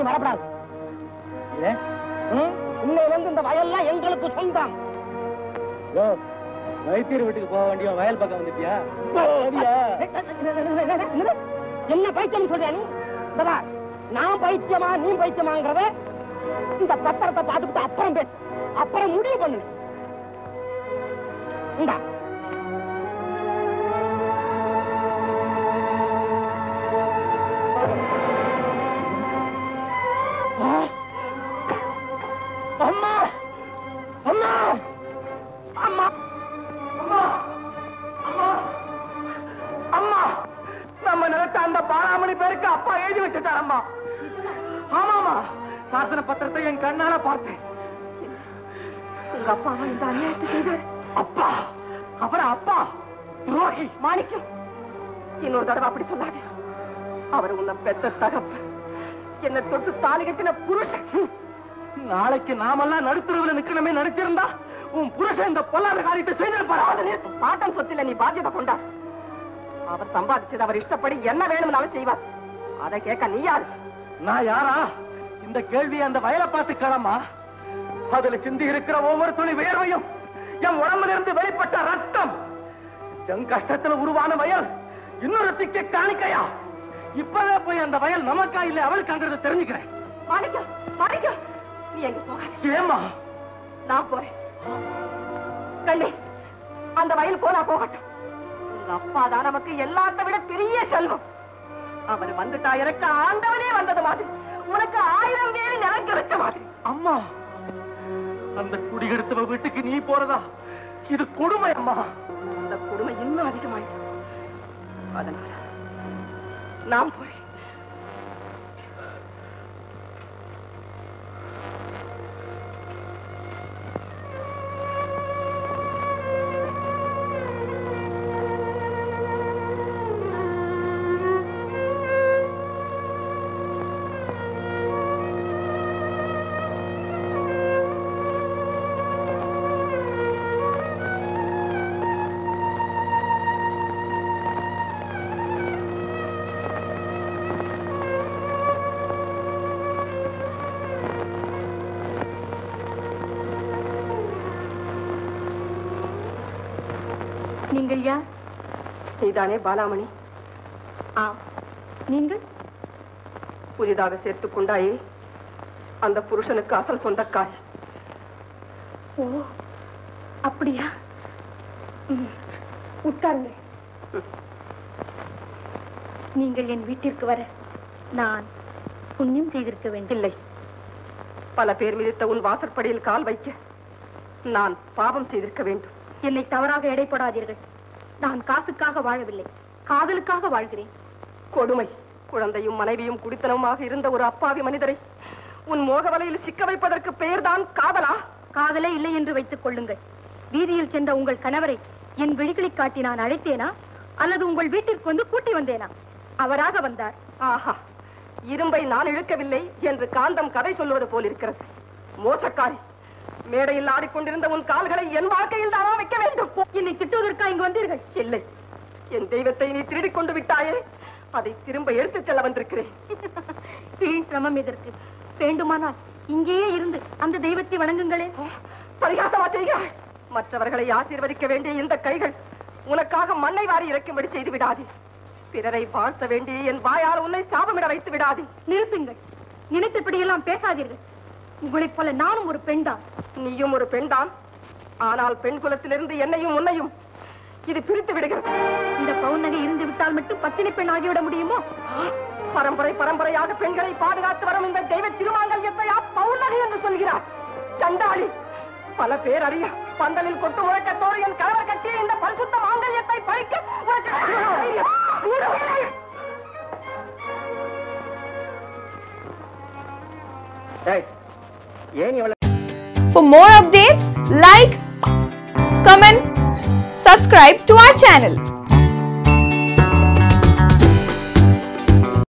வரப்படாது ம்? இன்னையில இருந்து இந்த வயல்லாம் எங்களுக்கு சொந்தம் வைத்தியர் வீட்டுக்கு போக வேண்டிய வயல் பக்கம் வந்துட்டியா என்ன பைத்தியம் சொல்ற நீ இந்த பார், நான் பைத்தியமா நீ பைத்தியமாங்கிறத இந்த பத்திரத்தை பார்த்துக்கிட்டு அப்புறம் பேசு அப்புறம் முடிவு பண்ணு இந்தா ஆ. அம்மா அம்மா அம்மா அம்மா அம்மா அம்மா நம்ம நிலத்த அந்த பாராமணி பேருக்கு அப்பா எழுதி வச்சுட்டார் அம்மா ஆமாமா சாசன பத்திரத்தை என் கண்ணால பார்த்தேன் உங்க அப்பா இந்த அநியாயத்தை செய்தார் அப்பா அப்புறம் அப்பா துரோகி மாணிக்கம் இன்னொரு தடவை அப்படி சொல்லாதே அவர் உன்னை பெத்த தகப்ப என்ன தொட்டு தாலி கட்டின புருஷன் நாளைக்கு நாமெல்லாம் நடுத்தருவில் நிக்கணுமே நடிச்சிருந்தா உன் புருஷன் இந்த பொல்லாத காரியத்தை செய்திருப்பாரு பாட்டம் சொத்துல நீ பாத்தியத்தை கொண்டா அவர் சம்பாதிச்சது அவர் இஷ்டப்படி என்ன வேணும்னாலும் செய்வார் அதை கேட்க நீ யாரு நான் யாரா இந்த கேள்வி அந்த வயலை பார்த்து கிளம்பா அதுல சிந்தி இருக்கிற ஒவ்வொரு துளி வியர்வையும் என் உடம்புல இருந்து வெளிப்பட்ட ரத்தம் என் கஷ்டத்துல உருவான வயல் இன்னொருத்திக்கு காணிக்கையா இப்பவே போய் அந்த வயல் நமக்கா இல்ல அவளுக்காங்கிறத தெரிஞ்சுக்கிறேன் மாணிக்கம் மாணிக்கம் நீ எங்க போகாத ஏமா நான் போறேன் கண்ணே அந்த வயல் போனா போகட்டும் உங்க அப்பா தான் நமக்கு எல்லாத்த விட பெரிய செல்வம் அவர் வந்துட்டா எனக்கு ஆண்டவனே வந்தது மாதிரி உனக்கு ஆயிரம் வேலி நிலம் கிடைச்ச மாதிரி அம்மா அந்த குடிகெடுத்தவ வீட்டுக்கு நீ போறதா இது கொடுமை அம்மா அந்த கொடுமை இன்னும் அதிகமாயிடுச்சு அதனால நான் போய் நீங்கள் யார் நீதானே பாலாமணி ஆ நீங்கள் புதிதாக சேர்த்துக் கொண்டாயே அந்த புருஷனுக்கு அசல் சொந்தக்காரி ஓ அப்படியா ம், உட்காருங்க நீங்கள் என் வீட்டிற்கு வர நான் புண்ணியம் செய்திருக்க வேண்டும் இல்லை பல பேர் மிதித்த உன் வாசற்படியில் கால் வைக்க நான் பாவம் செய்திருக்க வேண்டும் என்னை தவறாக எடைப்படாதீர்கள் நான் காசுக்காக வாழவில்லை காதலுக்காக வாழ்கிறேன் கொடுமை குழந்தையும் மனைவியும் குடித்தனவுமாக இருந்த ஒரு அப்பாவி மனிதரை உன் மோக வலையில் சிக்க வைப்பதற்கு பெயர்தான் காதலா காதலே இல்லை என்று வைத்துக் கொள்ளுங்கள் வீதியில் சென்ற உங்கள் கணவரை என் விழிகளை காட்டி நான் அழைத்தேனா அல்லது உங்கள் வீட்டிற்கு வந்து கூட்டி வந்தேனா அவராக வந்தார் ஆஹா இரும்பை நான் இழுக்கவில்லை என்று காந்தம் கதை சொல்லுவது போல் இருக்கிறது மோசக்காரி மேடையில் ஆடிக்கொண்டிருந்த உன் கால்களை என் வாழ்க்கையில் தானா வைக்க வேண்டும் என்னை திட்டுவதற்கா இங்கு வந்தீர்கள் இல்லை என் தெய்வத்தை நீ திருடிக் கொண்டு விட்டாயே அதை திரும்ப எடுத்துச் செல்ல வந்திருக்கிறேன் வீண் சிரமம் எதற்கு வேண்டுமானால் இங்கேயே இருந்து அந்த தெய்வத்தை வணங்குங்களே பரிகாசமா செய்கிறாய் மற்றவர்களை ஆசீர்வதிக்க வேண்டிய இந்த கைகள் உனக்காக மண்ணை வாரி இறக்கும்படி செய்து விடாதே பிறரை வாழ்த்த வேண்டிய என் வாயால் உன்னை சாபமிட வைத்து விடாதே நிறுத்துங்கள் நினைத்தபடியெல்லாம் பேசாதீர்கள் உங்களைப் போல நானும் ஒரு பெண்தான் நீயும் ஒரு பெண்தான் ஆனால் பெண் குலத்திலிருந்து என்னையும் உன்னையும் இது பிரித்து விடுகிறது இந்த பவுநகை இருந்து விட்டால் மட்டும் பத்தினி பெண் ஆகிவிட முடியுமோ பரம்பரை பரம்பரையாக பெண்களை பாதுகாத்து வரும் இந்த தெய்வ திருமாங்கல்யத்தையா பௌர்ணகி என்று சொல்கிறார் சண்டாளி பல பேர் அறிய பந்தலில் கொட்டு முழக்கத்தோடு என் கணவர் கட்டிய இந்த பரிசுத்த மாங்கல்யத்தை பறிக்க உனக்கு தைரியம். ஏன் இவ்வளவு For more updates, like, comment, subscribe to our channel.